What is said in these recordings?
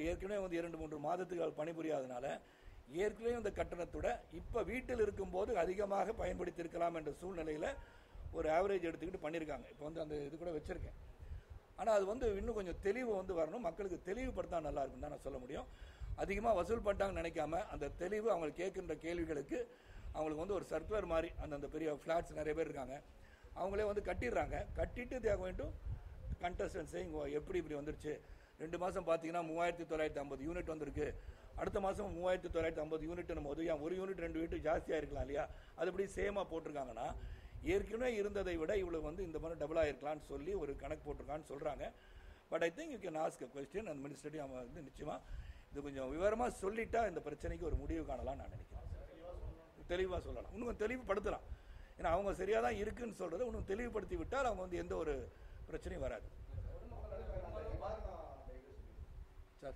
ஏற்கனவே வந்து இரண்டு மூன்று மாதத்துக்கு அவர் பணிபுரியாதனால ஏற்கனவே இந்த கட்டணத்தோட இப்போ வீட்டில் இருக்கும்போது அதிகமாக பயன்படுத்தி இருக்கலாம் என்ற சூழ்நிலையில் ஒரு ஆவரேஜ் எடுத்துக்கிட்டு பண்ணியிருக்காங்க இப்போ வந்து அந்த இது கூட வச்சுருக்கேன் ஆனால் அது வந்து இன்னும் கொஞ்சம் தெளிவு வந்து வரணும் மக்களுக்கு தெளிவுபடுத்தா நல்லா இருக்கும் தான் நான் சொல்ல முடியும் அதிகமாக வசூல் பண்ணிட்டாங்கன்னு நினைக்காம அந்த தெளிவு அவங்க கேட்கின்ற கேள்விகளுக்கு அவங்களுக்கு வந்து ஒரு சர்க்குலர் மாதிரி அந்தந்த பெரிய ஃப்ளாட்ஸ் நிறைய பேர் இருக்காங்க அவங்களே வந்து கட்டிடுறாங்க கட்டிட்டு தேவை வேண்டும் கண்டஸ்டன்ட் சேயிங் எப்படி இப்படி வந்துருச்சு ரெண்டு மாதம் பார்த்தீங்கன்னா மூவாயிரத்தி தொள்ளாயிரத்தி ஐம்பது யூனிட் வந்திருக்கு அடுத்த மாதம் மூவாயிரத்தி தொள்ளாயிரத்தி ஐம்பது யூனிட்னும் போது ஏன் ஒரு யூனிட் ரெண்டு யூனிட் ஜாஸ்தியாக இருக்கலாம் இல்லையா அது இப்படி சேமாக போட்டிருக்காங்கன்னா ஏற்கனவே இருந்ததை விட இவ்வளவு வந்து இந்த மாதிரி டபுள் ஆயிருக்கலாம்னு சொல்லி ஒரு கணக்கு போட்டிருக்கான்னு சொல்கிறாங்க but I think you can ask a question அந்த மினிஸ்டர்டையும் அவன் வந்து நிச்சயமாக இது கொஞ்சம் விவரமாக சொல்லிட்டா இந்த பிரச்சனைக்கு ஒரு முடிவு காணலாம் நான் நினைக்கிறேன் தெளிவாக சொல்லலாம் இன்னும் தெளிவுபடுத்தலாம் ஏன்னா அவங்க சரியாக தான் இருக்குன்னு சொல்கிறத இன்னும் தெளிவுபடுத்தி விட்டால் அவங்க வந்து எந்த ஒரு பிரச்சனையும் வராது சார்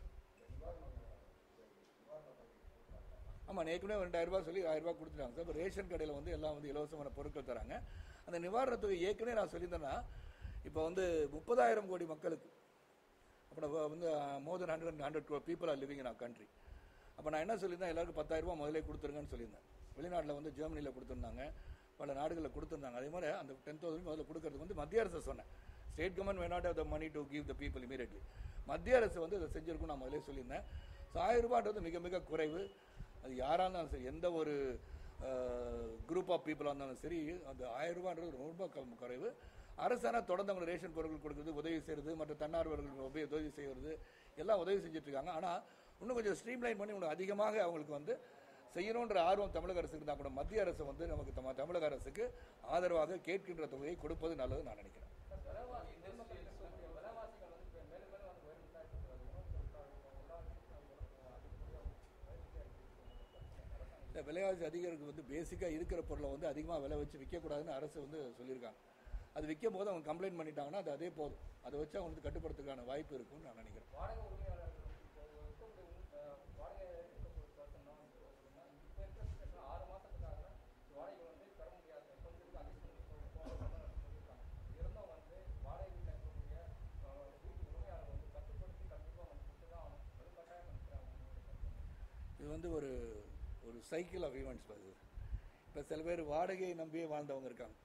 ஆமாம் ஏற்கனவே ரெண்டாயிரம் ரூபாய் சொல்லி ஆயிரம் ரூபாய் கொடுத்துட்டாங்க சார் இப்போ ரேஷன் கடையில் வந்து எல்லாம் வந்து இலவசமான பொருட்கள் தராங்க அந்த நிவாரணத் தொகை ஏற்கனவே நான் சொல்லியிருந்தேன்னா இப்போ வந்து முப்பதாயிரம் கோடி மக்களுக்கு அப்புறம் வ- வந்து more than hundred hundred people are living in our country அப்போ நான் என்ன சொல்லியிருந்தேன் எல்லாருக்கும் பத்தாயிரம் ரூபாய் முதலே கொடுத்துருங்கன்னு சொல்லியிருந்தேன் வெளிநாட்டில் வந்து ஜெர்மனியில் கொடுத்துருந்தாங்க பல நாடுகளில் கொடுத்துருந்தாங்க அதே மாதிரி அந்த டென் தௌசண்ட் முதல்ல கொடுக்கறதுக்கு வந்து மத்திய அரசு சொன்னேன் state government we not have the money to give the people immediately மத்திய அரசு வந்து இதை செஞ்சிருக்கும் நான் முதலே சொல்லியிருந்தேன் ஸோ ஆயிரம் ரூபான்றது மிக மிக குறைவு அது யாராக இருந்தாலும் சரி எந்த ஒரு குரூப் ஆஃப் பீப்புளாக இருந்தாலும் சரி அந்த ஆயிரம் ரூபான்றது ரொம்ப க- குறைவு அரசான தொடர்ந்து அவங்க ரேஷன் பொருட்கள் கொடுக்குறது உதவி செய்கிறது மற்ற தன்னார்வலர்களுக்கு உப- உதவி செய்கிறது எல்லாம் உதவி செஞ்சுட்டு இருக்காங்க ஆனால் இன்னும் கொஞ்சம் ஸ்ட்ரீம்லைன் பண்ணி இன்னும் அதிகமாக அவங்களுக்கு வந்து செய்யணுன்ற ஆர்வம் தமிழக அரசுக்கு இருந்தால் கூட மத்திய அரசு வந்து நமக்கு தம- தமிழக அரசுக்கு ஆதரவாக கேட்கின்ற தொகையை கொடுப்பது நல்லது நான் நினைக்கிறேன் இந்த விலைவாசி அதிகரிக்கு வந்து பேசிக்காக இருக்கிற பொருளை வந்து அதிகமாக விலை வச்சு விற்கக்கூடாதுன்னு அரசு வந்து சொல்லியிருக்காங்க அது விற்கும் போது அவங்க கம்ப்ளைண்ட் பண்ணிட்டாங்கன்னா அது அதே போதும் அதை வச்சு அவங்க வந்து கட்டுப்படுத்துறதுக்கான வாய்ப்பு இருக்கும்னு நான் நினைக்கிறேன் வாடகை உரிமையாளர்கள் இப்போ இருக்கக்கூடிய அஹ், வாடகை இருக்கக்கூடிய person தான் வந்து பார்த்தீங்கன்னா, இப்போ இருக்கிற situation ஆறு மாசத்துக்காக வாடகை வந்து தர முடியாது கொஞ்சத்துக்கு adjust பண்ணி போ- போகணும்னு சொல்லியிருக்காங்க. இருந்தும் வந்து வாடகை வீட்டில் இருக்கக்கூடிய அஹ், வீட்டு உரிமையாளர்கள் வந்து கட்டுப்படுத்தி கண்டிப்பாக வந்து கொடுத்து தான் ஆகணும். வலுக்கட்டாயம் நினைக்கிறாங்க இது வந்து ஒரு ஒரு சைக்கிள் ஆஃப் ஈவெண்ட்ஸ் இது இப்போ சில பேர் வாடகையை நம்பியே வாழ்ந்தவங்க இருக்காங்க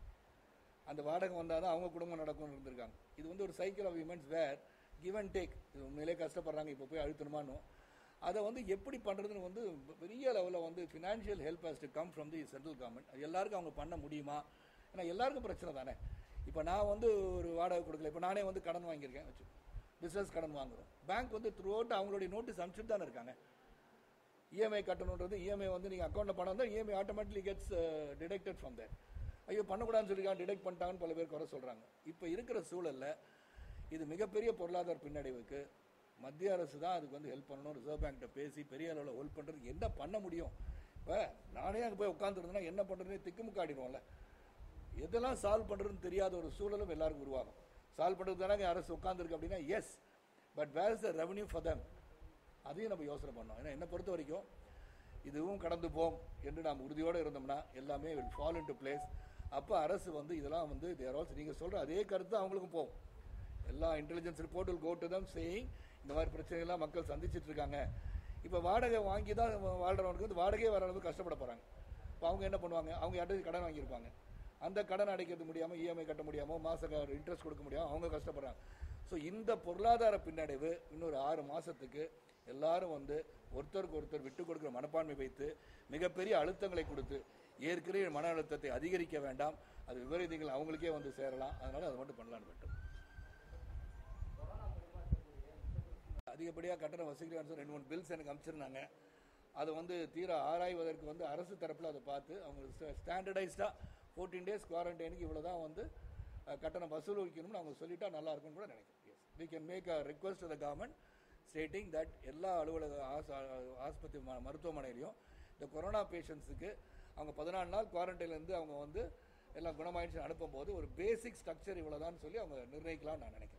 அந்த வாடகை வந்தால் தான் அவங்க குடும்பம் நடக்கும்னு இருந்திருக்காங்க இது வந்து ஒரு cycle of events where give and take இது உண்மையிலே கஷ்டப்படுறாங்க இப்போ போய் அழுத்தணுமானோ அதை வந்து எப்படி பண்ணுறதுன்னு வந்து பெரிய லெவலில் வந்து financial help has to come from the central government அது எல்லாருக்கும் அவங்க பண்ண முடியுமா ஏன்னா எல்லாருக்கும் பிரச்சனை தானே இப்போ நான் வந்து ஒரு வாடகை கொடுக்கல இப்போ நானே வந்து கடன் வாங்கியிருக்கேன் வச்சு பிஸ்னஸ் கடன் வாங்குறோம் பேங்க் வந்து த்ரூ அவுட் அவங்களுடைய நோட்டீஸ் அனுப்பிச்சுட்டு தானே இருக்காங்க இஎம்ஐ கட்டணுன்றது இஎம்ஐ வந்து நீங்கள் அக்கௌண்ட்டில் பணம் தான் EMI automatically gets detected from that ஐயோ பண்ணக்கூடாதுன்னு சொல்லிருக்காங்க டிடெக்ட் பண்ணிட்டாங்கன்னு பல பேர் குறை சொல்கிறாங்க இப்போ இருக்கிற சூழலில் இது மிகப்பெரிய பொருளாதார பின்னடைவுக்கு மத்திய அரசு தான் அதுக்கு வந்து ஹெல்ப் பண்ணணும் ரிசர்வ் பேங்க்கிட்ட பேசி பெரிய அளவில் ஹெல்ப் பண்ணுறதுக்கு என்ன பண்ண முடியும் இப்போ நானே அங்கே போய் உட்காந்துருந்தேன்னா என்ன பண்ணுறதுனே திக்குமுக்காடிடுவோம்ல எதெல்லாம் சால்வ் பண்ணுறதுன்னு தெரியாத ஒரு சூழலும் எல்லாருக்கும் உருவாகும் சால்வ் பண்ணுறது தானே அரசு உட்காந்துருக்கு அப்படின்னா yes but where is the revenue for them அதையும் நம்ம யோசனை பண்ணோம் ஏன்னா என்னை பொறுத்த வரைக்கும் இதுவும் கடந்து போம் என்று நாம் உறுதியோடு இருந்தோம்னா எல்லாமே will fall into place அப்போ அரசு வந்து இதெல்லாம் வந்து தேர் ஆல்சோ நீங்கள் சொல்கிற அதே கருத்து அவங்களுக்கும் போகும் எல்லா intelligence report will go to them saying இந்த மாதிரி பிரச்சனைகள்லாம் மக்கள் சந்திச்சிட்டு இருக்காங்க இப்போ வாடகை வாங்கி தான் வாழ்கிறவனுக்கு வந்து வாடகையே வர அளவுக்கு கஷ்டப்பட போகிறாங்க இப்போ அவங்க என்ன பண்ணுவாங்க அவங்க யார்கிட்ட கடன் வாங்கியிருப்பாங்க அந்த கடன் அடைக்கிறது முடியாமல் இஎம்ஐ கட்ட முடியாமல் மாத இன்ட்ரெஸ்ட் கொடுக்க முடியாமல் அவங்க கஷ்டப்படுறாங்க ஸோ இந்த பொருளாதார பின்னடைவு இன்னொரு ஆறு மாதத்துக்கு எல்லாரும் வந்து ஒருத்தருக்கு ஒருத்தர் விட்டு கொடுக்குற மனப்பான்மை வைத்து மிகப்பெரிய அழுத்தங்களை கொடுத்து ஏற்கனவே மன அழுத்தத்தை அதிகரிக்க வேண்டாம் அது விபரீதங்கள் அவங்களுக்கே வந்து சேரலாம் அதனால அதை மட்டும் பண்ணலான்னு விட்டோம் அதிகப்படியாக கட்டணம் வசூலிக்கிறான்னு ரெண்டு மூணு பில்ஸ் எனக்கு அனுப்பிச்சிருந்தாங்க அதை வந்து தீர ஆராய்வதற்கு வந்து அரசு தரப்பில் அதை பார்த்து அவங்க ஸ்டாண்டர்டைஸ்டாக ஃபோர்டீன் டேஸ் குவாரண்டைனுக்கு இவ்வளோ தான் வந்து அஹ், கட்டணம் வசூல் வைக்கணும்னு அவங்க சொல்லிட்டா நல்லா இருக்கும்னு கூட நினைக்கிறேன் yes we can make a request to the government stating that எல்லா அலுவலக ஆஸ் ஆஸ்பத்திரி ம- மருத்துவமனையிலையும் இந்த கொரோனா பேஷண்ட்ஸுக்கு அவங்க பதினாலு நாள் குவாரண்டைன்லேருந்து அவங்க வந்து எல்லாம் குணமாயிடுச்சு அனுப்பும்போது ஒரு பேசிக் ஸ்ட்ரக்சர் இவ்வளோதான்னு சொல்லி அவங்க நிர்ணயிக்கலாம்னு நான் நினைக்கிறேன்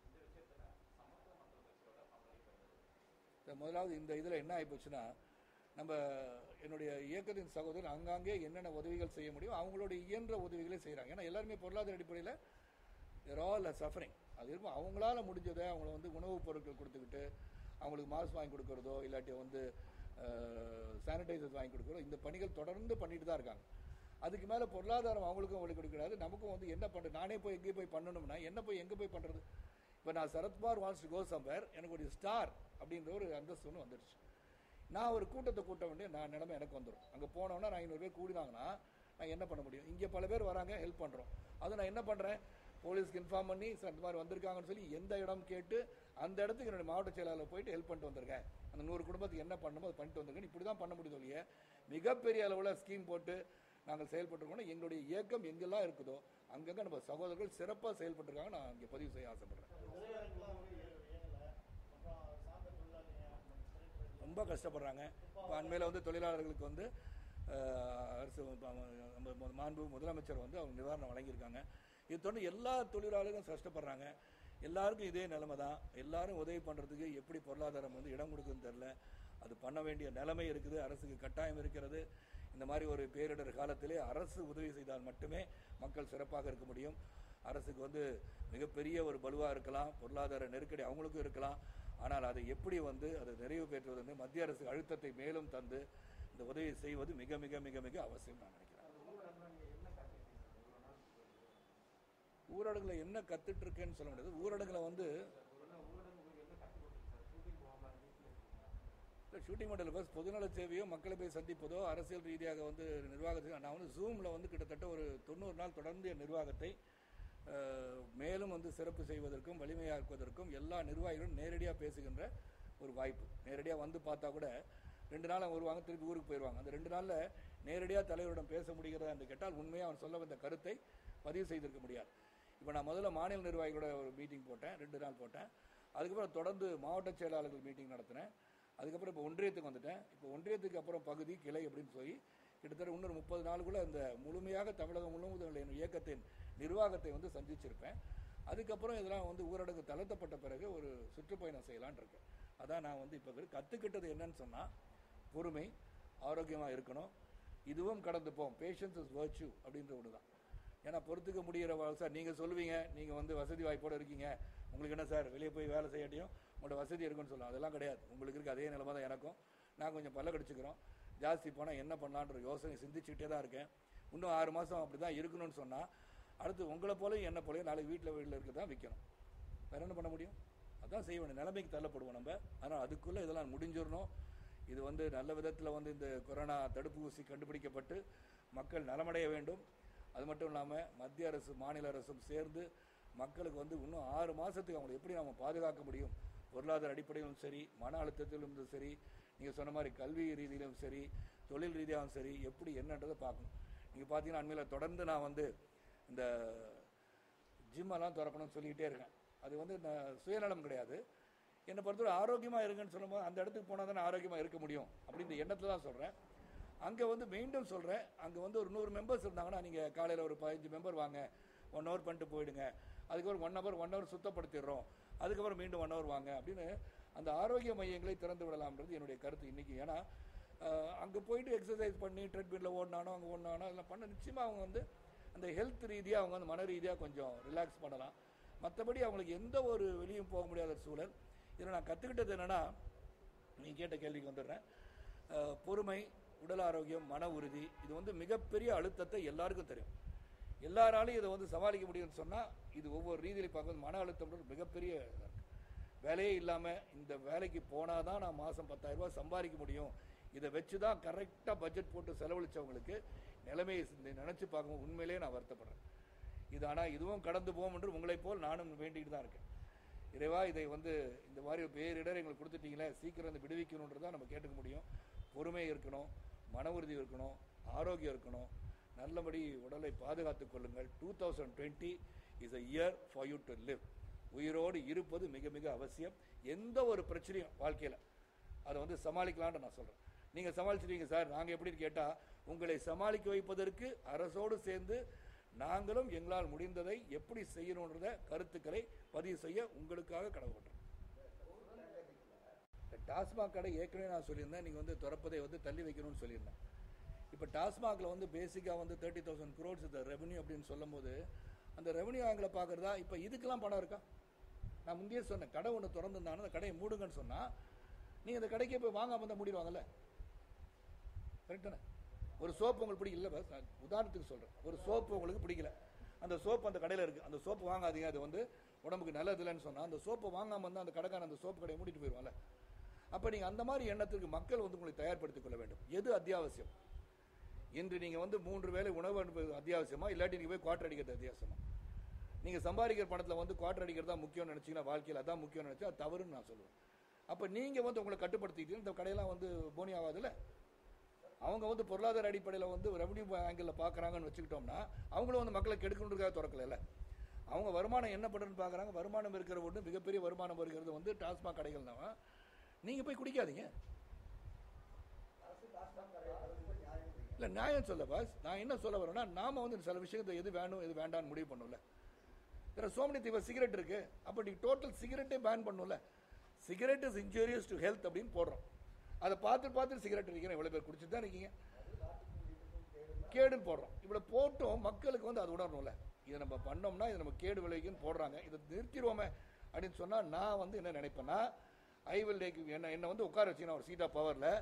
இந்த முதலாவது இந்த இதில் என்ன ஆகிப்போச்சுன்னா நம்ம என்னுடைய இயக்கத்தின் சகோதரர் அங்காங்கே என்னென்ன உதவிகள் செய்ய முடியும் அவங்களுடைய இயன்ற உதவிகளை செய்கிறாங்க ஏன்னா எல்லாருமே பொருளாதார அடிப்படையில் தேர் ஆல் சஃபரிங் அது இருக்கும் அவங்களால முடிஞ்சதை அவங்கள வந்து உணவுப் பொருட்கள் கொடுத்துக்கிட்டு அவங்களுக்கு மாஸ்க் வாங்கி கொடுக்கறதோ இல்லாட்டி வந்து சானிடைசர்ஸ் வாங்கி கொடுக்குறதோ இந்த பணிகள் தொடர்ந்து பண்ணிட்டு தான் இருக்காங்க அதுக்கு மேலே பொருளாதாரம் அவங்களுக்கும் வழி கொடுக்கிறாரு நமக்கும் வந்து என்ன பண்ணுறது நானே போய் எங்கேயும் போய் பண்ணணும்னா என்ன போய் எங்கே போய் பண்ணுறது இப்போ நான் Sarathkumar wants to go somewhere எனக்கு ஒரு ஸ்டார் அப்படின்ற ஒரு அந்தஸ்து ஒன்று வந்துருச்சு நான் ஒரு கூட்டத்தை கூட்ட வேண்டிய நான் நிலைமை எனக்கு வந்துடும் அங்கே போனோன்னா நான் ஐநூறு பேர் கூடினாங்கன்னா நான் என்ன பண்ண முடியும் இங்கே பல பேர் வராங்க ஹெல்ப் பண்ணுறோம் அது நான் என்ன பண்ணுறேன் போலீஸ்க்கு இன்ஃபார்ம் பண்ணி சார் இந்த மாதிரி வந்திருக்காங்கன்னு சொல்லி எந்த இடம் கேட்டு அந்த இடத்துக்கு என்னுடைய மாவட்ட செயலாளர் போயிட்டு ஹெல்ப் பண்ணிட்டு வந்திருக்கேன் அந்த நூறு குடும்பத்துக்கு என்ன பண்ணணுமோ அது பண்ணிட்டு வந்திருக்கேன் இப்படி தான் பண்ண முடியுது ஒழிய மிகப்பெரிய அளவில் ஸ்கீம் போட்டு நாங்கள் செயல்பட்டுருக்கோம் எங்களுடைய இயக்கம் எங்கெல்லாம் இருக்குதோ அங்கங்கே நம்ம சகோதரர்கள் சிறப்பாக செயல்பட்டுருக்காங்க நான் இங்கே பதிவு செய்ய ஆசைப்படுறேன் ரொம்ப கஷ்டப்படுறாங்க இப்போ அண்மையில் வந்து தொழிலாளர்களுக்கு வந்து அஹ், அரசு இப்ப நம்ம மு- மாண்பு முதலமைச்சர் வந்து அவங்க நிவாரணம் வழங்கியிருக்காங்க இது தொடர்ந்து எல்லா தொழிலாளர்களும் கஷ்டப்படுறாங்க எல்லாருக்கும் இதே நிலைமை தான் எல்லாரும் உதவி பண்ணுறதுக்கு எப்படி பொருளாதாரம் வந்து இடம் கொடுக்குதுன்னு தெரில அது பண்ண வேண்டிய நிலைமை இருக்குது அரசுக்கு கட்டாயம் இருக்கிறது இந்த மாதிரி ஒரு பேரிடர் காலத்திலே அரசு உதவி செய்தால் மட்டுமே மக்கள் சிறப்பாக இருக்க முடியும் அரசுக்கு வந்து மிகப்பெரிய ஒரு பலுவாக இருக்கலாம் பொருளாதார நெருக்கடி அவங்களுக்கும் இருக்கலாம் ஆனால் அதை எப்படி வந்து அதை நிறைவு பெற்றுவது வந்து மத்திய அரசு அழுத்தத்தை மேலும் தந்து இந்த உதவி செய்வது மிக மிக மிக மிக அவசியம் நான் நினைக்கிறேன் ஊரடங்குல என்ன கத்துட்டு இருக்கேன்னு சொல்ல முடியாது ஊரடங்குல வந்து ஷூட்டிங் மாடல் பஸ் பொதுநல சேவையோ மக்களை போய் சந்திப்பதோ அரசியல் ரீதியாக வந்து நிர்வாகத்தை நான் வந்து ஜூமில் வந்து கிட்டத்தட்ட ஒரு தொண்ணூறு நாள் தொடர்ந்து என் நிர்வாகத்தை அஹ், மேலும் வந்து சிறப்பு செய்வதற்கும் வலிமையாக்குவதற்கும் எல்லா நிர்வாகிகளும் நேரடியாக பேசுகின்ற ஒரு வாய்ப்பு நேரடியாக வந்து பார்த்தா கூட ரெண்டு நாள் அவங்க வருவாங்க திருப்பி ஊருக்கு போயிடுவாங்க அந்த ரெண்டு நாளில் நேரடியாக தலைவரிடம் பேச முடிகிறதா என்று கேட்டால் உண்மையாக அவன் சொல்ல வந்த கருத்தை பதிவு செய்திருக்க முடியாது இப்போ நான் முதல்ல மாநில நிர்வாகிகளோட ஒரு மீட்டிங் போட்டேன் ரெண்டு நாள் போட்டேன் அதுக்கப்புறம் தொடர்ந்து மாவட்ட செயலாளர்கள் மீட்டிங் நடத்தினேன் அதுக்கப்புறம் இப்போ ஒன்றியத்துக்கு வந்துட்டேன் இப்போ ஒன்றியத்துக்கு அப்புறம் பகுதி கிளை அப்படின்னு சொல்லி கிட்டத்தட்ட இன்னொரு முப்பது நாளுக்குள்ள இந்த முழுமையாக தமிழகம் முழுவதும் உள்ள என் இயக்கத்தின் நிர்வாகத்தை வந்து சந்திச்சிருப்பேன் அதுக்கப்புறம் இதெல்லாம் வந்து ஊரடங்கு தளர்த்தப்பட்ட பிறகு ஒரு சுற்றுப்பயணம் செய்யலான்னு இருக்கேன் அதான் நான் வந்து இப்போ கற்றுக்கிட்டது என்னன்னு சொன்னால் பொறுமை ஆரோக்கியமாக இருக்கணும் இதுவும் கடந்து போம் பேஷன்ஸ் இஸ் வர்ச்சு அப்படின்ற ஒன்று தான் ஏன்னா பொறுத்துக்க முடிகிற வா- சார் நீங்கள் சொல்லுவீங்க நீங்கள் வந்து வசதி வாய்ப்போடு இருக்கீங்க உங்களுக்கு என்ன சார் வெளியே போய் வேலை செய்யாட்டியும் உங்களோட வசதி இருக்குன்னு சொல்லலாம் அதெல்லாம் கிடையாது உங்களுக்கு இருக்க அதே நிலைமை தான் எனக்கும் நான் கொஞ்சம் பல்ல கடிச்சுக்கிறோம் ஜாஸ்தி போனால் என்ன பண்ணலான்ற யோசனை சிந்திச்சுக்கிட்டே தான் இருக்கேன் இன்னும் ஆறு மாதம் அப்படி தான் இருக்கணும்னு சொன்னால் அடுத்து உங்களை போலயும் என்ன போலயும் நாளைக்கு வீட்டில் வீட்டில் இருக்க தான் விற்கணும் வேற என்ன பண்ண முடியும் அதான் செய்ய வேண்டிய நிலைமைக்கு தள்ளப்படுவோம் நம்ம ஆனால் அதுக்குள்ளே இதெல்லாம் முடிஞ்சிடணும் இது வந்து நல்ல விதத்தில் வந்து இந்த கொரோனா தடுப்பூசி கண்டுபிடிக்கப்பட்டு மக்கள் நலமடைய வேண்டும் அது மட்டும் இல்லாமல் மத்திய அரசு மாநில அரசும் சேர்ந்து மக்களுக்கு வந்து இன்னும் ஆறு மாதத்துக்கு அவங்களை எப்படி நம்ம பாதுகாக்க முடியும் பொருளாதார அடிப்படையிலும் சரி மன அழுத்தத்திலும் சரி நீங்கள் சொன்ன மாதிரி கல்வி ரீதியிலும் சரி தொழில் ரீதியாகவும் சரி எப்படி என்னன்றதை பார்க்கணும் நீங்கள் பார்த்தீங்கன்னா அண்மையில் தொடர்ந்து நான் வந்து இந்த ஜிம்மெல்லாம் திறக்கணும்னு சொல்லிக்கிட்டே இருக்கேன் அது வந்து நான் சுயநலம் கிடையாது என்னை பொறுத்தவரை ஆரோக்கியமாக இருங்கன்னு சொல்லும்போது அந்த இடத்துக்கு போனால் தானே ஆரோக்கியமாக இருக்க முடியும் அப்படின்ற எண்ணத்தில் தான் சொல்கிறேன் அங்கே வந்து மீண்டும் சொல்கிறேன் அங்கே வந்து ஒரு நூறு மெம்பர்ஸ் இருந்தாங்கன்னா நீங்கள் காலையில் ஒரு பதினஞ்சு மெம்பர் வாங்க ஒன் ஹவர் பண்ணிட்டு போயிடுங்க அதுக்கப்புறம் ஒன் ஹவர் ஒன் ஹவர் சுத்தப்படுத்திடுறோம் அதுக்கப்புறம் மீண்டும் ஒன் ஹவர் வாங்க அப்படின்னு அந்த ஆரோக்கிய மையங்களை திறந்து விடலாம்ன்றது என்னுடைய கருத்து இன்றைக்கி ஏன்னா அங்கே போயிட்டு எக்ஸசைஸ் பண்ணி ட்ரெட்மில்ல ஓடினானோ அங்கே ஓடினானோ அதெல்லாம் பண்ண நிச்சயமாக அவங்க வந்து அந்த ஹெல்த் ரீதியாக அவங்க வந்து மன ரீதியாக கொஞ்சம் ரிலாக்ஸ் பண்ணலாம் மற்றபடி அவங்களுக்கு எந்த ஒரு வெளியும் போக முடியாத சூழல் இதில் நான் கற்றுக்கிட்டது என்னென்னா நீ கேட்ட கேள்விக்கு வந்துடுறேன் அஹ், பொறுமை உடல் ஆரோக்கியம் மன உறுதி இது வந்து மிகப்பெரிய அழுத்தத்தை எல்லாருக்கும் தெரியும் எல்லாராலையும் இதை வந்து சமாளிக்க முடியும்னு சொன்னால் இது ஒவ்வொரு ரீதியில பார்க்கும்போது மன அழுத்தம்ன்றது மிகப்பெரிய இதா இருக்கு. வேலையே இல்லாமல் இந்த வேலைக்கு போனால் தான் நான் மாதம் ரூபாய் சம்பாதிக்க முடியும் இதை வச்சு தான் கரெக்டாக பட்ஜெட் போட்டு செலவழிச்சவங்களுக்கு நிலைமையை நினச்சி பார்க்கும்போது உண்மையிலேயே நான் வருத்தப்படுறேன் இது ஆனால் இதுவும் கடந்து போகும் என்று உங்களைப் போல் நானும் வேண்டிகிட்டு தான் இருக்கேன் இறைவா இதை வந்து இந்த மாதிரி ஒரு பேரிடர் எங்களுக்கு கொடுத்துட்டீங்களே சீக்கிரம் இந்த விடுவிக்கணுன்றது தான் நம்ம கேட்டுக்க முடியும் பொறுமை இருக்கணும் மன உறுதி இருக்கணும் ஆரோக்கியம் இருக்கணும் நல்லபடி உடலை பாதுகாத்துக் கொள்ளுங்கள் two thousand twenty is a year for you to live உயிரோடு இருப்பது மிக மிக அவசியம் எந்த ஒரு பிரச்சனையும் வாழ்க்கையில் அதை வந்து சமாளிக்கலாம்னு நான் சொல்கிறேன் நீங்கள் சமாளிச்சிட்டீங்க சார் நாங்கள் எப்படின்னு கேட்டால் உங்களை சமாளிக்க வைப்பதற்கு அரசோடு சேர்ந்து நாங்களும் எங்களால் முடிந்ததை எப்படி செய்யணுன்றத கருத்துக்களை பதிவு செய்ய உங்களுக்காக கடவுப்பட்டோம் டாஸ்மாக் கடை ஏற்கனவே நான் சொல்லியிருந்தேன் நீங்கள் வந்து திறப்பதை வந்து தள்ளி வைக்கணும்னு சொல்லியிருந்தேன் இப்போ டாஸ்மாகில் வந்து பேசிக்காக வந்து தேர்ட்டி தௌசண்ட் க்ரோட்ஸ் இந்த ரெவன்யூ அப்படின்னு சொல்லும்போது அந்த ரெவன்யூ ஆங்கில பார்க்குறதா இப்போ இதுக்கெல்லாம் பணம் இருக்கா நான் முந்தையே சொன்னேன் கடை ஒன்று திறந்துருந்தானே அந்த கடையை மூடுங்கன்னு சொன்னால் நீங்கள் அந்த கடைக்கே போய் வாங்காம இருந்தால் மூடிடுவாங்கல்ல கரெக்ட் தானே ஒரு சோப்பு உங்களுக்கு பிடிக்கல பஸ் நான் உதாரணத்துக்கு சொல்கிறேன் ஒரு சோப்பு உங்களுக்கு பிடிக்கல அந்த சோப்பு அந்த கடையில் இருக்குது அந்த சோப்பு வாங்காதீங்க அது வந்து உடம்புக்கு நல்லது இல்லைன்னு சொன்னால் அந்த சோப்பை வாங்காமல் வந்து அந்த கடைக்காரன் அந்த சோப்பு கடையை மூடிட்டு போயிடுவாங்கல்ல அப்போ நீங்கள் அந்த மாதிரி எண்ணத்திற்கு மக்கள் வந்து உங்களை தயார்படுத்திக் கொள்ள வேண்டும் எது அத்தியாவசியம் இன்று நீங்கள் வந்து மூன்று வேளை உணவு அனுப்புவது அத்தியாவசியமா இல்லாட்டி நீங்கள் போய் குவாட்டர் அடிக்கிறது அத்தியாவசியமா நீங்கள் சம்பாதிக்கிற பணத்தில் வந்து குவாட்டர் அடிக்கிறது தான் முக்கியம்னு நினச்சிங்கன்னா வாழ்க்கையில் அதான் முக்கியம்னு நினச்சா அது தவறுன்னு நான் சொல்லுவேன் அப்போ நீங்கள் வந்து உங்களை கட்டுப்படுத்திக்கிட்டு இந்த கடையெல்லாம் வந்து போனி ஆகாதுல்ல அவங்க வந்து பொருளாதார அடிப்படையில் வந்து ரெவன்யூ ஆங்கிளில் பார்க்குறாங்கன்னு வச்சுக்கிட்டோம்னா அவங்களும் வந்து மக்களை கெடுக்கணுன்றதுக்காக திறக்கல அவங்க வருமானம் என்ன பண்ணுறதுன்னு பார்க்குறாங்க வருமானம் இருக்கிற ஒன்று மிகப்பெரிய வருமானம் வருகிறது வந்து டாஸ்மாக் கடைகள் தான் நீங்கள் போய் குடிக்காதீங்க இல்லை நியாயம் சொல்ல பாஸ் நான் என்ன சொல்ல வரேன்னா நாம வந்து சில விஷயத்தை எது வேணும் எது வேண்டாம்னு முடிவு பண்ணல வேற சோமனி தீவ சிகரெட் இருக்கு அப்போ நீ டோட்டல் சிகரெட்டே பேன் பண்ணும்ல cigarette is injurious to health அப்படின்னு போடுறோம் அதை பார்த்து பார்த்து சிகரெட் அடிக்கிறேன் இவ்வளோ பேர் குடிச்சிட்டு தான் இருக்கீங்க கேடுன்னு போடுறோம் இவ்வளோ போட்டும் மக்களுக்கு வந்து அது உணரணும்ல இதை நம்ம பண்ணோம்னா இது நம்ம கேடு விளைவிக்குன்னு போடுறாங்க இதை நிறுத்திடுவோமே அப்படின்னு சொன்னால் நான் வந்து என்ன நினைப்பேன்னா ஐ வில் டேக் என்ன என்ன வந்து உட்கார வச்சுக்கணும் ஒரு சீட்டா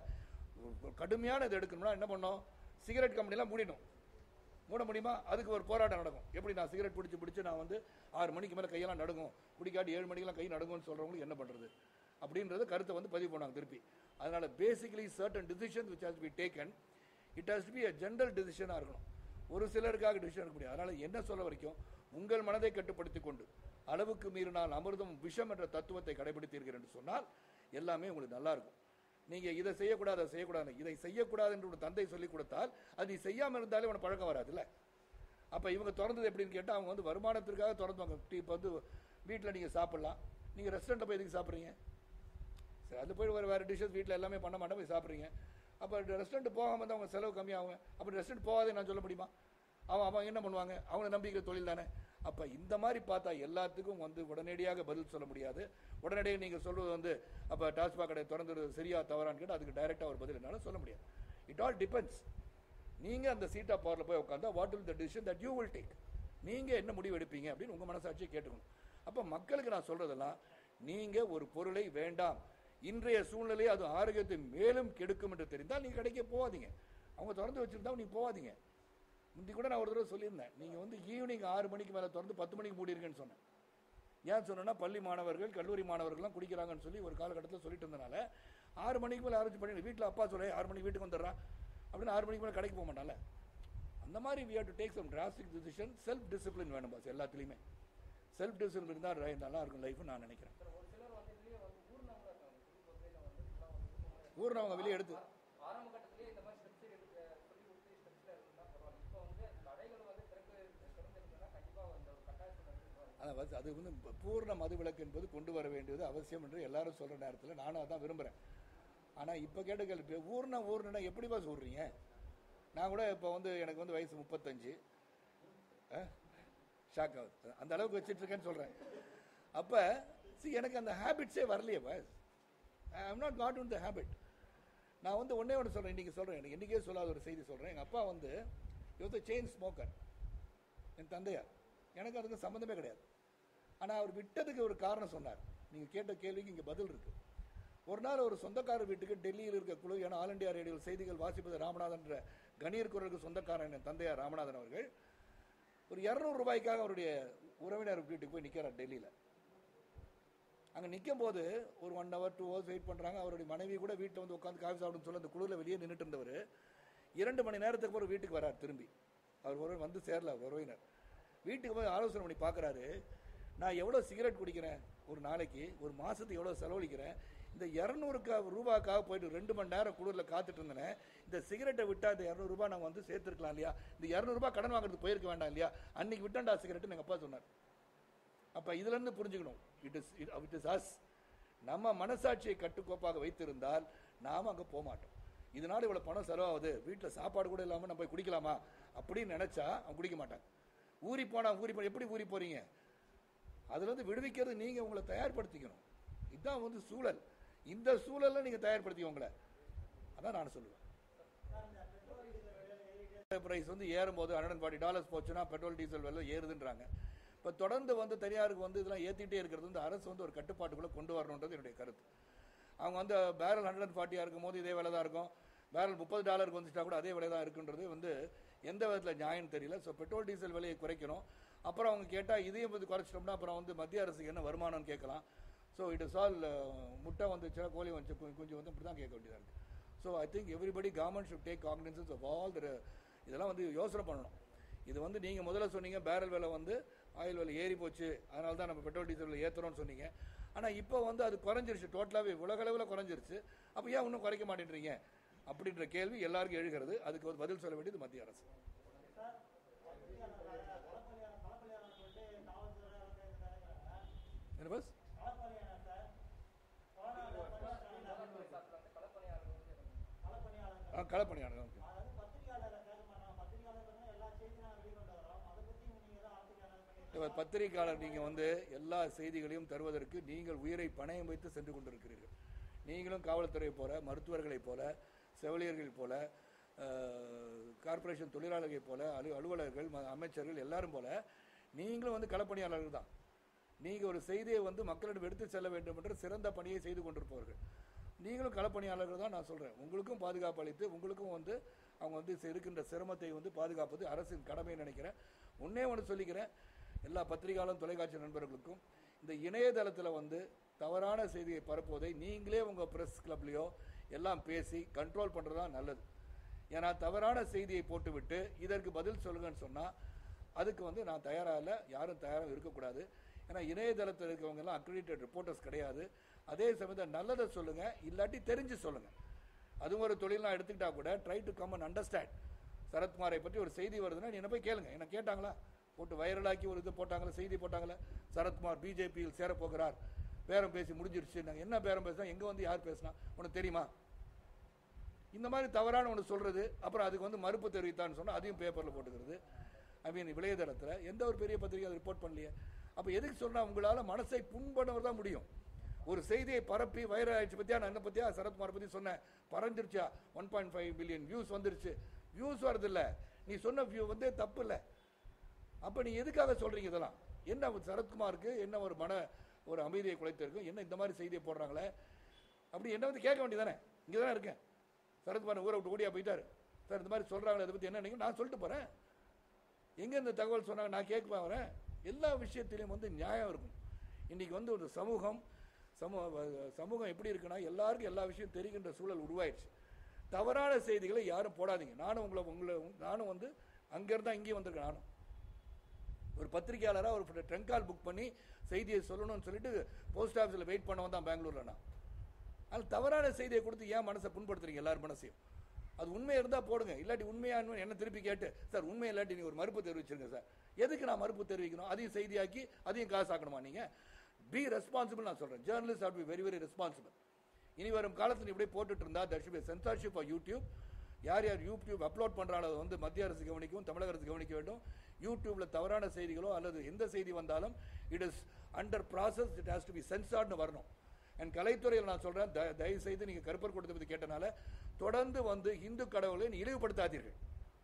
பவரில் கடுமையான இது எடுக்கணும்னா என்ன பண்ணோம் சிகரெட் கம்பெனிலாம் மூடிடும் மூட முடியுமா அதுக்கு ஒரு போராட்டம் நடக்கும் எப்படி நான் சிகரெட் பிடிச்சி பிடிச்சி நான் வந்து ஆறு மணிக்கு மேலே கையெல்லாம் நடுங்கும் குடிக்காட்டி ஏழு மணிக்கெல்லாம் கை நடுங்கும்னு சொல்கிறவங்களுக்கு என்ன பண்ணுறது அப்படின்றது கருத்தை வந்து பதிவு பண்ணாங்க திருப்பி அதனால basically certain decision which has be taken it has to be a general டிசிஷனாக இருக்கணும் ஒரு சிலருக்காக டிசிஷன் எடுக்க முடியாது அதனால என்ன சொல்ல வரைக்கும் உங்கள் மனதை கட்டுப்படுத்திக் கொண்டு அளவுக்கு மீறினால் அமிர்தம் விஷம் என்ற தத்துவத்தை கடைபிடித்தீர்கள் என்று சொன்னால் எல்லாமே உங்களுக்கு நல்லா இருக்கும் நீங்க இதை செய்யக்கூடாது அதை செய்யக்கூடாது இதை செய்யக்கூடாது என்று ஒரு தந்தை சொல்லிக் கொடுத்தால் அது நீ செய்யாம இருந்தாலே உனக்கு பழக்கம் வராதுல்ல அப்ப இவங்க திறந்தது எப்படின்னு கேட்டா அவங்க வந்து வருமானத்திற்காக திறந்துவாங்க இப்போ வந்து வீட்டில் நீங்க சாப்பிடலாம் நீங்க ரெஸ்டாரண்ட்டில் போய் எதுக்கு சாப்பிட்றீங்க சரி அது போய் வேறு வேறு டிஷ்ஷஸ் வீட்டில் எல்லாமே பண்ண மாட்டேன் போய் சாப்பிட்றீங்க அப்போ ரெஸ்டாரண்ட் போகாமல் தான் அவங்க செலவு கம்மியாகும் அப்படி ரெஸ்டாரண்ட் போகாதே நான் சொல்ல முடியுமா அவன் அவன் என்ன பண்ணுவாங்க அவங்க நம்பிக்கிற தொழில் தானே அப்போ இந்த மாதிரி பார்த்தா எல்லாத்துக்கும் வந்து உடனடியாக பதில் சொல்ல முடியாது உடனடியாக நீங்கள் சொல்வது வந்து அப்போ டாஸ்மாக் கடை திறந்துறது சரியா தவறான்னு கேட்டால் அதுக்கு டைரெக்டாக ஒரு பதில் என்னால் சொல்ல முடியாது இட் ஆல் டிபெண்ட்ஸ் நீங்கள் அந்த சீட்டா பவரில் போய் உட்காந்தா what will the decision that you will take நீங்கள் என்ன முடிவு எடுப்பீங்க அப்படின்னு உங்கள் மனசாட்சியை கேட்டுக்கணும் அப்போ மக்களுக்கு நான் சொல்கிறதெல்லாம் நீங்கள் ஒரு பொருளை வேண்டாம் இன்றைய சூழ்நிலை அது ஆரோக்கியத்தை மேலும் கெடுக்கும் என்று தெரிந்தால் நீங்கள் கடைக்கே போகாதீங்க அவங்க திறந்து வச்சுருந்தா நீங்கள் போகாதீங்க முந்தி கூட நான் ஒரு தடவை சொல்லியிருந்தேன் நீங்கள் வந்து ஈவினிங் ஆறு மணிக்கு மேலே திறந்து பத்து மணிக்கு மூடிருக்கேன்னு சொன்னேன் ஏன் சொன்னேன்னா பள்ளி மாணவர்கள் கல்லூரி மாணவர்கள்லாம் குடிக்கிறாங்கன்னு சொல்லி ஒரு காலகட்டத்தில் சொல்லிட்டு இருந்தனால ஆறு மணிக்கு மேலே ஆரம்பிச்சு பண்ணி வீட்டில் அப்பா சொல்ல ஆறு மணிக்கு வீட்டுக்கு வந்துடுறான் அப்படின்னு ஆறு மணிக்கு மேலே கடைக்கு போக மாட்டான்ல அந்த மாதிரி we have to take some drastic decision self discipline வேணும் பாஸ் எல்லாத்துலேயுமே செல்ஃப் டிசிப்ளின் இருந்தால் நல்லா இருக்கும் லைஃப்னு நான் நினைக்கிறேன் சார் ஒரு சிலர் வந்து இதுலயே வந்து ஊர்னவங்களா இருக்காங்க புது பொதுவையில வந்து இதெல்லாம் வந்து ஊர்னவங்க வெளியே எடுத்து ஆரம்ப கட்டத்திலேயே இந்த மாதிரி ஸ்டெப்ஸ் எடுக்க சொல்லி கொடுத்து ஸ்டெப்ஸ்ல இருந்தா பரவாயில்ல இப்போ வந்து கடைகள் வந்து திறக்க திறந்திருந்தா கண்டிப்பா அந்த ஒரு கட்டாயத்தில் இருக்கு அதான் வந்து அது வந்து ப- பூர்ண மதுவிலக்கு என்பது கொண்டு வர வேண்டியது அவசியம் என்று எல்லாரும் சொல்ற நேரத்தில் நானும் அதான் விரும்புகிறேன் ஆனால் இப்போ கேட்ட கேள்வி ஊர்னா ஊர்னா எப்படி பாஸ் சொல்றீங்க நான் கூட இப்போ வந்து எனக்கு வந்து வயசு முப்பத்தஞ்சு ஷாக் ஆகுது அந்த அளவுக்கு வச்சிட்டு இருக்கேன்னு சொல்கிறேன் அப்போ see எனக்கு அந்த ஹேபிட்ஸே வரலையே boss I have not got in the habit நான் வந்து ஒன்றே ஒன்று சொல்கிறேன் இன்றைக்கி சொல்கிறேன் எனக்கு இன்றைக்கே சொல்லாத ஒரு செய்தி சொல்கிறேன் எங்கள் அப்பா வந்து இவத்த செயின் ஸ்மோக்கர் என் தந்தையார் எனக்கு அதுக்கு சம்மந்தமே கிடையாது ஆனால் அவர் விட்டதுக்கு ஒரு காரணம் சொன்னார் நீங்கள் கேட்ட கேள்விக்கு இங்கே பதில் இருக்கு ஒரு நாள் ஒரு சொந்தக்காரர் வீட்டுக்கு டெல்லியில் இருக்க குழு ஏன்னா ஆல் இண்டியா ரேடியோவில் செய்திகள் வாசிப்பது ராமநாதன் என்ற கணீர் குரலுக்கு சொந்தக்காரன் என் தந்தையார் ராமநாதன் அவர்கள் ஒரு இரநூறு ரூபாய்க்காக அவருடைய உறவினர் வீட்டுக்கு போய் நிற்கிறார் டெல்லியில் அங்கே நிற்கும் போது ஒரு one hour two hours wait பண்ணுறாங்க அவருடைய மனைவி கூட வீட்டில் வந்து உட்காந்து காஃபி சாப்பிடுன்னு சொல்லி அந்த குளிரில் வெளியே நின்றுட்டு இருந்தவர் இரண்டு மணி நேரத்துக்கு அப்புறம் வீட்டுக்கு வரார் திரும்பி அவர் ஒரு வந்து சேரல அவர் உறவினர் வீட்டுக்கு போய் ஆலோசனை பண்ணி பார்க்குறாரு நான் எவ்வளோ சிகரெட் குடிக்கிறேன் ஒரு நாளைக்கு ஒரு மாதத்துக்கு எவ்வளோ செலவழிக்கிறேன் இந்த இரநூறுக்கா ரூபாய்க்காக போயிட்டு ரெண்டு மணி நேரம் குளிரில் காத்துட்டு இருந்தேன் இந்த சிகரெட்டை விட்டா இந்த இரநூறுபா நான் வந்து சேர்த்துருக்கலாம் இல்லையா இந்த இரநூறுபா கடன் வாங்குறதுக்கு போயிருக்க வேண்டாம் இல்லையா அன்னைக்கு விட்டாண்டா சிகரெட்டு எங்கள் அப்பா சொன்னார் அப்போ இதுலேருந்து புரிஞ்சுக்கணும் it is it is as நம்ம மனசாட்சியை கட்டுக்கோப்பாக வைத்திருந்தால் நாம் அங்கே போக மாட்டோம் இதனால இவ்வளோ பணம் செலவாகுது வீட்டில் சாப்பாடு கூட இல்லாமல் நம்ம போய் குடிக்கலாமா அப்படின்னு நினச்சா அவன் குடிக்க மாட்டான் ஊறி போனா ஊறி போ எப்படி ஊறி போறீங்க அதுலேருந்து விடுவிக்கிறது நீங்கள் உங்களை தயார்படுத்திக்கணும் இதுதான் வந்து சூழல் இந்த சூழல்ல நீங்க தயார்படுத்தி உங்களை அதான் நான் சொல்லுவேன் பிரைஸ் வந்து ஏறும்போது ஹண்ட்ரட் அண்ட் ஃபார்ட்டி டாலர்ஸ் போச்சுன்னா பெட்ரோல் டீசல் விலை ஏறுதுன்றாங்க இப்போ தொடர்ந்து வந்து தனியாருக்கு வந்து இதெல்லாம் ஏற்றிட்டே இருக்கிறது வந்து அரசு வந்து ஒரு கட்டுப்பாட்டுக்குள்ளே கொண்டு வரணுன்றது என்னுடைய கருத்து அவங்க வந்து பேரல் ஹண்ட்ரட் அண்ட் ஃபார்ட்டியாக இருக்கும் போது இதே விலை தான் இருக்கும் பேரல் முப்பது டாலருக்கு வந்துட்டா கூட அதே விலை தான் இருக்குன்றது வந்து எந்த விதத்தில் நியாயம் தெரியல ஸோ பெட்ரோல் டீசல் விலையை குறைக்கணும் அப்புறம் அவங்க கேட்டால் இதையும் வந்து குறைச்சிட்டோம்னா அப்புறம் வந்து மத்திய அரசுக்கு என்ன வருமானம்னு கேட்கலாம் ஸோ இட் இஸ் ஆல் முட்டை வந்துச்சா கோழி வந்துச்சு கு- குஞ்சு வந்து இப்படி தான் கேட்க வேண்டியதாக இருக்குது so I think everybody government should take cognizance of all the இதெல்லாம் வந்து யோசனை பண்ணணும் இது வந்து நீங்கள் முதல்ல சொன்னீங்க பேரல் விலை வந்து ஆயில் விலை ஏறி போச்சு அதனால தான் நம்ம பெட்ரோல் டீசல் விலை ஏற்றுறோம்னு சொன்னீங்க ஆனால் இப்போ வந்து அது குறைஞ்சிருச்சு டோட்டலாகவே உலகளவில் குறைஞ்சிருச்சு அப்போ ஏன் இன்னும் குறைக்க மாட்டேன்றீங்க அப்படின்ற கேள்வி எல்லாருக்கும் எழுகிறது அதுக்கு ஒரு பதில் சொல்ல வேண்டியது மத்திய அரசு என்ன பஸ் ஆ களப்பணியாளர் ஓகே இவர் பத்திரிகையாளர் நீங்கள் வந்து எல்லா செய்திகளையும் தருவதற்கு நீங்கள் உயிரை பணயம் வைத்து சென்று கொண்டிருக்கிறீர்கள் நீங்களும் காவல்துறை போல மருத்துவர்களைப் போல செவிலியர்களைப் போல அஹ், கார்ப்பரேஷன் தொழிலாளர்களைப் போல அலு அலுவலர்கள் ம- அமைச்சர்கள் எல்லாரும் போல நீங்களும் வந்து களப்பணியாளர்கள் தான் நீங்கள் ஒரு செய்தியை வந்து மக்களிடம் எடுத்து செல்ல வேண்டும் என்ற சிறந்த பணியை செய்து கொண்டிருப்பவர்கள் நீங்களும் களப்பணியாளர்கள் தான் நான் சொல்கிறேன் உங்களுக்கும் பாதுகாப்பு அளித்து உங்களுக்கும் வந்து அவங்க வந்து இருக்கின்ற சிரமத்தை வந்து பாதுகாப்பது அரசின் கடமை நினைக்கிறேன் ஒன்னே ஒன்று சொல்லிக்கிறேன் எல்லா பத்திரிகையாளரும் தொலைக்காட்சி நண்பர்களுக்கும் இந்த இணையதளத்தில் வந்து தவறான செய்தியை பரப்புவதை நீங்களே உங்கள் ப்ரெஸ் கிளப்லேயோ எல்லாம் பேசி கண்ட்ரோல் பண்ணுறது தான் நல்லது ஏன்னா தவறான செய்தியை போட்டுவிட்டு இதற்கு பதில் சொல்லுங்கன்னு சொன்னால் அதுக்கு வந்து நான் தயாராக இல்லை யாரும் தயாராக இருக்கக்கூடாது ஏன்னா இணையதளத்தில் இருக்கவங்க எல்லாம் அக்ரிடேட்டட் ரிப்போர்ட்டர்ஸ் கிடையாது அதே சமயத்தில் நல்லதை சொல்லுங்க இல்லாட்டி தெரிஞ்சு சொல்லுங்க அதுவும் ஒரு தொழிலாம் எடுத்துக்கிட்டா கூட try to come and understand சரத்குமாரை பற்றி ஒரு செய்தி வருதுன்னா நீ என்ன போய் கேளுங்க என்ன கேட்டாங்களா போட்டு வைரலாக்கி ஒரு இது போட்டாங்களா செய்தி போட்டாங்களா சரத்குமார் பிஜேபியில் சேரப்போகிறார் பேரம் பேசி முடிஞ்சிருச்சு நாங்கள் என்ன பேரம் பேசினா எங்கே வந்து யார் பேசினா உனக்கு தெரியுமா இந்த மாதிரி தவறான ஒன்று சொல்றது அப்புறம் அதுக்கு வந்து மறுப்பு தெரிவித்தான்னு சொன்னா அதையும் பேப்பரில் போட்டுக்கிறது ஐ மீன் விளையதளத்தில் எந்த ஒரு பெரிய பத்திரிகை அதை ரிப்போர்ட் பண்ணலையே அப்போ எதுக்கு சொன்னா உங்களால் மனசை புண்பண்ணவர் தான் முடியும் ஒரு செய்தியை பரப்பி வைரல் ஆயிடுச்சு பத்தியா நான் என்ன பத்தியா சரத்குமார் பத்தி சொன்னேன் பறந்துருச்சா one point five billion views வந்துருச்சு வியூஸ் வரதில்ல நீ சொன்ன வியூ வந்து தப்பு இல்லை அப்போ நீ எதுக்காக சொல்றீங்க இதெல்லாம் என்ன ஒரு சரத்குமாருக்கு என்ன ஒரு மன ஒரு அமைதியை குலைத்திருக்கும் என்ன இந்த மாதிரி செய்தியை போடுறாங்களே அப்படி என்ன வந்து கேட்க வேண்டியதானே இங்கே தானே இருக்கேன் சரத்குமார் ஊரை விட்டு ஓடியா போயிட்டாரு சார் இந்த மாதிரி சொல்றாங்களே அதை பற்றி என்ன நினைக்கிறீங்க? நான் சொல்லிட்டு போறேன் எங்க இந்த தகவல் சொன்னாங்க நான் கேட்க வரேன் எல்லா விஷயத்திலையும் வந்து நியாயம் இருக்கும் இன்னைக்கு வந்து ஒரு சமூகம் சமூக சமூகம் எப்படி இருக்குன்னா எல்லாருக்கும் எல்லா விஷயம் தெரிகின்ற சூழல் உருவாயிடுச்சு தவறான செய்திகளை யாரும் போடாதீங்க நானும் உங்களை உங்களை நானும் வந்து அங்கேருந்து இங்கேயும் வந்திருக்கேன் நானும் ஒரு பத்திரிகையாளராக ஒரு ட்ரங்க் கால் புக் பண்ணி செய்தியை சொல்லணும்னு சொல்லிட்டு போஸ்ட் ஆஃபீஸில் வெயிட் பண்ண வந்தான் பெங்களூர்ல நான் அது தவறான செய்தியை கொடுத்து ஏன் மனசை புண்படுத்துறீங்க எல்லார் மனசையும் அது உண்மை இருந்தால் போடுங்க இல்லாட்டி உண்மையா என்ன திருப்பி கேட்டு சார் உண்மை இல்லாட்டி நீ ஒரு மறுப்பு தெரிவிச்சிருங்க சார் எதுக்கு நான் மறுப்பு தெரிவிக்கணும் அதையும் செய்தியாக்கி அதையும் காசாக்கணுமா நீங்க பி ரெஸ்பான்சிபிள் நான் சொல்றேன் journalist are be very very responsible இனி வரும் காலத்தில் இப்படியே போட்டுட்டு இருந்தா that should be censorship of YouTube யார் யார் யூடியூப் அப்லோட் பண்றாங்களோ அதை வந்து மத்திய அரசு கவனிக்கும் தமிழக அரசு கவனிக்க வேண்டும் யூடியூப்ல தவறான செய்திகளோ அல்லது எந்த செய்தி வந்தாலும் it is under process it has to be சென்சார்னு வரணும் என் கலைத்துறையில் நான் சொல்றேன் த- தயவு செய்து நீங்க கருப்பர் கூட்டத்தை பத்தி கேட்டனால தொடர்ந்து வந்து இந்து கடவுளை நீ இழிவுபடுத்தாதீர்கள்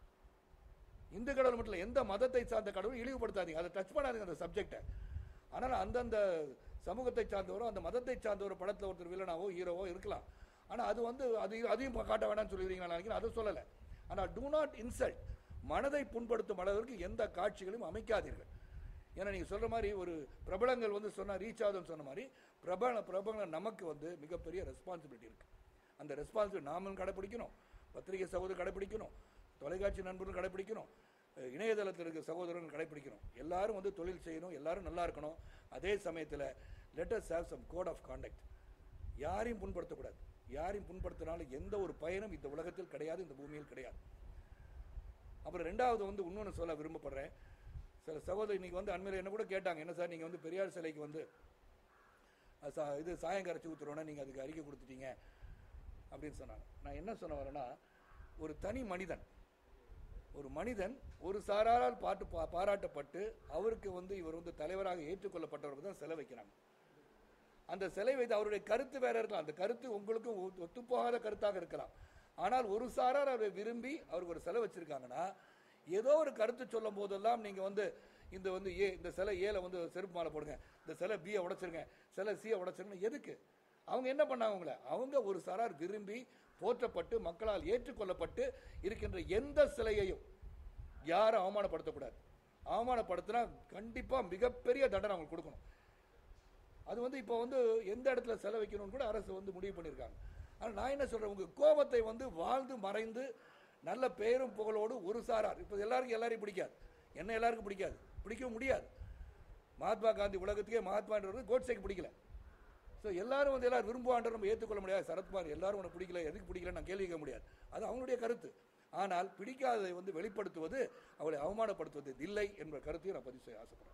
இந்து கடவுள் மட்டும் இல்லை எந்த மதத்தை சார்ந்த கடவுள் இழிவுபடுத்தாதீங்க அதை டச் பண்ணாதீங்க அந்த சப்ஜெக்டை ஆனால் அந்தந்த சமூகத்தை சார்ந்தவரோ அந்த மதத்தை சார்ந்தவரோ படத்தில் ஒருத்தர் வில்லனாவோ ஹீரோவோ இருக்கலாம் ஆனால் அது வந்து அது அதையும் காட்ட வேணாம்னு சொல்லிடுறீங்க நான் நினைக்கிறேன் அதை சொல்லலை ஆனால் டூ நாட் இன்சல்ட் மனதை புண்படுத்தும் அளவிற்கு எந்த காட்சிகளையும் அமைக்காதீர்கள் ஏன்னா நீங்கள் சொல்கிற மாதிரி ஒரு பிரபலங்கள் வந்து சொன்னால் ரீச் ஆகுதுன்னு சொன்ன மாதிரி பிரபல பிரபலங்கள் நமக்கு வந்து மிகப்பெரிய ரெஸ்பான்சிபிலிட்டி இருக்குது அந்த ரெஸ்பான்சிபிலிட்டி நாமும் கடைப்பிடிக்கணும் பத்திரிகை சகோதரர் கடைப்பிடிக்கணும் தொலைக்காட்சி நண்பர்கள் கடைப்பிடிக்கணும் அஹ் இணையதளத்தில் இருக்க சகோதரர்கள் கடைப்பிடிக்கணும் எல்லாரும் வந்து தொழில் செய்யணும் எல்லாரும் நல்லா இருக்கணும் அதே சமயத்தில் let's have some code of conduct யாரையும் புண்படுத்தக்கூடாது யாரையும் புண்படுத்தினாலும் எந்த ஒரு பயனும் இந்த உலகத்தில் கிடையாது இந்த பூமியில் கிடையாது அப்புறம் ரெண்டாவது வந்து இன்னொன்று சொல்ல விரும்பப்படுறேன் சில சகோதரி இன்னைக்கு வந்து அண்மையில் என்ன கூட கேட்டாங்க என்ன சார் நீங்கள் வந்து பெரியார் சிலைக்கு வந்து அஹ், சா- இது சாயம் கரைச்சி ஊற்றுறோன்னா நீங்கள் அதுக்கு அறிக்கை கொடுத்துட்டீங்க அப்படின்னு சொன்னாங்க நான் என்ன சொன்ன வரேன்னா ஒரு தனி மனிதன் ஒரு மனிதன் ஒரு சாராரால் பாட்டு பா- பாராட்டப்பட்டு அவருக்கு வந்து இவர் வந்து தலைவராக ஏற்றுக்கொள்ளப்பட்டவருக்கு தான் செலவு வைக்கிறாங்க அந்த சிலை வைத்து அவருடைய கருத்து வேற இருக்கலாம் அந்த கருத்து உங்களுக்கும் ஒத்து- ஒத்துப்போகாத கருத்தாக இருக்கலாம் ஆனால் ஒரு சாரார் அவரை விரும்பி அவருக்கு ஒரு சிலை வச்சிருக்காங்கன்னா ஏதோ ஒரு கருத்து சொல்லும் போதெல்லாம் நீங்க வந்து இந்த வந்து ஏ இந்த சிலை ஏல வந்து செருப்பு மாலை போடுங்க இந்த சிலை பியை உடைச்சிருங்க சிலை சியை உடைச்சிருங்க எதுக்கு அவங்க என்ன பண்ணாங்க அவங்கள அவங்க ஒரு சாரார் விரும்பி போற்றப்பட்டு மக்களால் ஏற்றுக்கொள்ளப்பட்டு இருக்கின்ற எந்த சிலையையும் யாரும் அவமானப்படுத்தக்கூடாது அவமானப்படுத்தினா கண்டிப்பா மிகப்பெரிய தண்டனை அவங்களுக்கு கொடுக்கணும் அது வந்து இப்போ வந்து எந்த இடத்துல செலவு வைக்கணும்னு கூட அரசு வந்து முடிவு பண்ணியிருக்காங்க ஆனால் நான் என்ன சொல்றேன் உங்க கோபத்தை வந்து வாழ்ந்து மறைந்து நல்ல பெயரும் புகழோடு ஒரு சாரார் இப்போ எல்லாருக்கும் எல்லாரையும் பிடிக்காது என்ன எல்லாருக்கும் பிடிக்காது பிடிக்கவும் முடியாது மகாத்மா காந்தி உலகத்துக்கே மகாத்மான்றது கோட்ஸேக்கு பிடிக்கல ஸோ எல்லாரும் வந்து எல்லாரும் விரும்புவான்ற நம்ம ஏற்றுக்கொள்ள முடியாது சரத்குமார் எல்லாரும் உனக்கு பிடிக்கல எதுக்கு பிடிக்கல நான் கேள்வி கேட்க முடியாது அது அவங்களுடைய கருத்து ஆனால் பிடிக்காததை வந்து வெளிப்படுத்துவது அவளை அவமானப்படுத்துவது இல்லை என்ற கருத்தையும் நான் பதிவு செய்ய ஆசைப்படுறேன்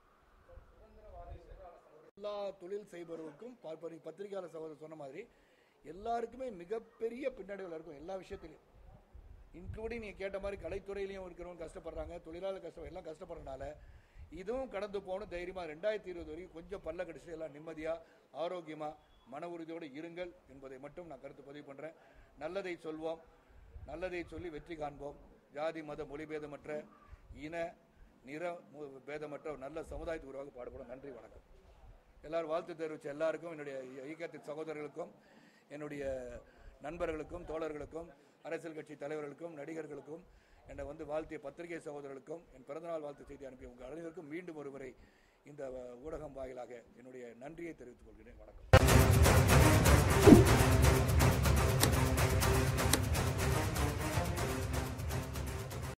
எல்லா தொழில் செய்பவர்களுக்கும் பார்ப்ப பத்திரிகையாளர் சகோதரர் சொன்ன மாதிரி எல்லாருக்குமே மிகப்பெரிய பின்னடைவில் இருக்கும் எல்லா விஷயத்திலையும் இன்க்ளூடிங் நீங்கள் கேட்ட மாதிரி கலைத்துறையிலையும் இருக்கிறவங்க கஷ்டப்படுறாங்க தொழிலாளர் கஷ்டம் எல்லாம் கஷ்டப்படுறதுனால இதுவும் கடந்து போகணும் தைரியமாக ரெண்டாயிரத்தி இருபது வரைக்கும் கொஞ்சம் பல்ல கடிச்சு எல்லாம் நிம்மதியாக ஆரோக்கியமாக மன உறுதியோடு இருங்கள் என்பதை மட்டும் நான் கருத்து பதிவு பண்ணுறேன் நல்லதை சொல்வோம் நல்லதை சொல்லி வெற்றி காண்போம் ஜாதி மத மொழி பேதமற்ற இன நிற மு- பேதமற்ற ஒரு நல்ல சமுதாயத்தை உருவாக பாடுபடும் நன்றி வணக்கம் எல்லாரும் வாழ்த்து தெரிவித்த எல்லாருக்கும் என்னுடைய இயக்கத்தின் சகோதரர்களுக்கும் என்னுடைய நண்பர்களுக்கும் தோழர்களுக்கும் அரசியல் கட்சி தலைவர்களுக்கும் நடிகர்களுக்கும் என்னை வந்து வாழ்த்திய பத்திரிகை சகோதரர்களுக்கும் என் பிறந்தநாள் வாழ்த்து செய்தி அனுப்பிய உங்கள் அனைவருக்கும் மீண்டும் ஒருமுறை இந்த அஹ், ஊடகம் வாயிலாக என்னுடைய நன்றியை தெரிவித்துக் கொள்கிறேன் வணக்கம்